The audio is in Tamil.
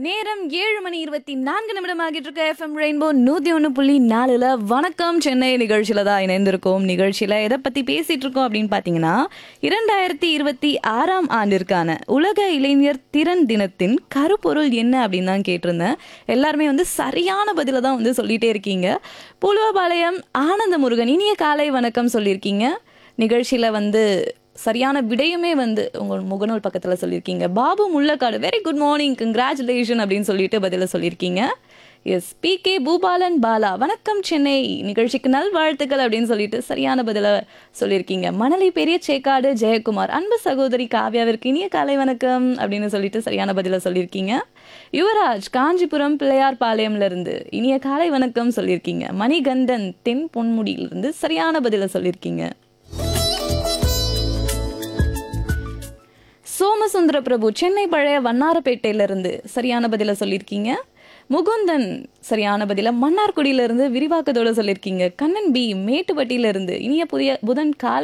நேரம் ஏழு மணி இருபத்தி நான்கு நிமிடம் ஆகிட்டு இருக்க எஃப்எம் ரெயின்போ நூத்தி ஒன்று புள்ளி நாலுல வணக்கம் சென்னை நிகழ்ச்சியில தான் இணைந்திருக்கோம் நிகழ்ச்சியில எதை பத்தி பேசிட்டு இருக்கோம் அப்படின்னு பாத்தீங்கன்னா இரண்டாயிரத்தி இருபத்தி ஆறாம் ஆண்டிற்கான உலக இளைஞர் திறன் தினத்தின் கருப்பொருள் என்ன அப்படின்னு தான் கேட்டிருந்தேன் எல்லாருமே வந்து சரியான பதில தான் வந்து சொல்லிட்டே இருக்கீங்க புலுவபாளையம் ஆனந்த முருகன் இனிய காலை வணக்கம் சொல்லியிருக்கீங்க நிகழ்ச்சியில வந்து சரியான விடையுமே வந்து உங்கள் முகநூல் பக்கத்தில் சொல்லியிருக்கீங்க Babu Mullakkadu very good morning congratulation அப்படின்னு சொல்லிட்டு பதில சொல்லியிருக்கீங்க S P K Boopalan Bala வணக்கம் சென்னை நிகழ்ச்சிக்கு நல்வாழ்த்துக்கள் அப்படின்னு சொல்லிட்டு சரியான பதில சொல்லியிருக்கீங்க மணலி பெரிய சேக்காடு ஜெயக்குமார் அன்பு சகோதரி காவ்யாவிற்கு இனிய காலை வணக்கம் அப்படின்னு சொல்லிட்டு சரியான பதில சொல்லியிருக்கீங்க யுவராஜ் காஞ்சிபுரம் பிள்ளையார் பாளையம்ல இருந்து இனிய காலை வணக்கம் சொல்லியிருக்கீங்க மணிகண்டன் தென் பொன்முடியிலிருந்து சரியான பதில சொல்லியிருக்கீங்க சோமசுந்தர பிரபு சென்னை பழைய வண்ணாரப்பேட்டையில இருந்து சரியான பதில சொல்லியிருக்கீங்க முகுந்தன் சரியான பதில மன்னார்குடியில இருந்து விரிவாக்கத்தோட சொல்லியிருக்கீங்க கண்ணன் பி மேட்டுப்பட்டியில இருந்து இனிய புதிய புதன் காலை